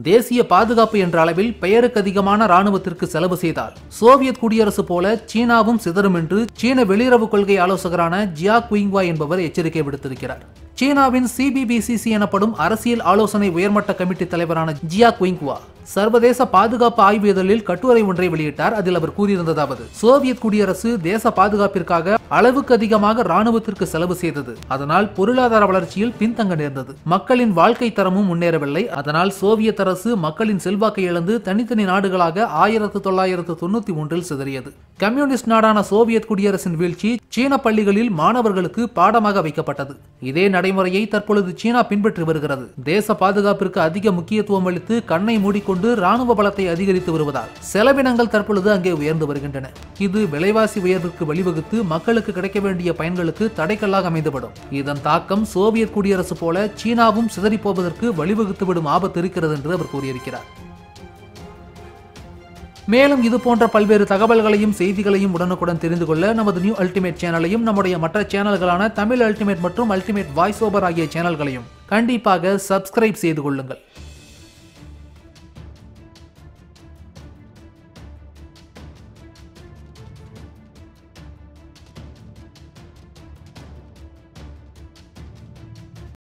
தேசிய பாதுகாப்பு என்ற அளவில் பெயருக்கு அதிகமான ராணுவத்திற்கு செலவு செய்தால் சோவியத் குடியரசு போல சீனாவும் சிதறும் என்று சீன வெளியுறவு கொள்கை ஆலோசகரான ஜியா குயிங்வா என்பவர் எச்சரிக்கை விடுத்திருக்கிறார் சீனாவின் சிபிபிசிசி எனப்படும் அரசியல் ஆலோசனை உயர்மட்ட கமிட்டி தலைவரான ஜியா குயிங்வா சர்வதேச பாதுகாப்பு ஆய்வு இதழில் கட்டுரை ஒன்றை வெளியிட்டார் அதில் அவர் கூறியிருந்ததாவது சோவியத் குடியரசு தேச பாதுகாப்பிற்காக அளவுக்கு அதிகமாக ராணுவத்திற்கு செலவு செய்தது அதனால் பொருளாதார வளர்ச்சியில் பின்தங்க நேர்ந்தது மக்களின் வாழ்க்கை தரமும் முன்னேறவில்லை அதனால் சோவியத் அரசு மக்களின் செல்வாக்கை இழந்து தனித்தனி நாடுகளாக ஆயிரத்து தொள்ளாயிரத்து தொண்ணூத்தி ஒன்றில் சிதறியது கம்யூனிஸ்ட் நாடான சோவியத் குடியரசின் வீழ்ச்சி சீன பள்ளிகளில் மாணவர்களுக்கு பாடமாக வைக்கப்பட்டது இதே நடைமுறையை தற்பொழுது சீனா பின்பற்றி வருகிறது தேச பாதுகாப்பிற்கு அதிக முக்கியத்துவம் அளித்து கண்ணை மூடிக்கொண்டு ராணுவ பலத்தை அதிகரித்து வருவதால் செலவினங்கள் தற்பொழுது அங்கே உயர்ந்து வருகின்றன இது விலைவாசி உயர்வுக்கு வழிவகுத்து மக்களுக்கு கிடைக்க வேண்டிய பயன்களுக்கு தடைக்கல்லாக அமைந்துவிடும் இதன் தாக்கம் சோவியத் குடியரசு போல சீனாவும் சிதறி போவதற்கு வழிவகுத்துவிடும் ஆபத்து இருக்கிறது என்று அவர் கூறியிருக்கிறார் மேலும் இது போன்ற பல்வேறு தகவல்களையும் செய்திகளையும் உடனுக்குடன் தெரிந்து கொள்ள நமது நியூ அல்டிமேட் சேனலையும் நம்முடைய மற்ற சேனல்களான தமிழ் அல்டிமேட் மற்றும் அல்டிமேட் வாய்ஸ் ஓவர் ஆகிய சேனல்களையும் கண்டிப்பாக சப்ஸ்கிரைப் செய்து கொள்ளுங்கள்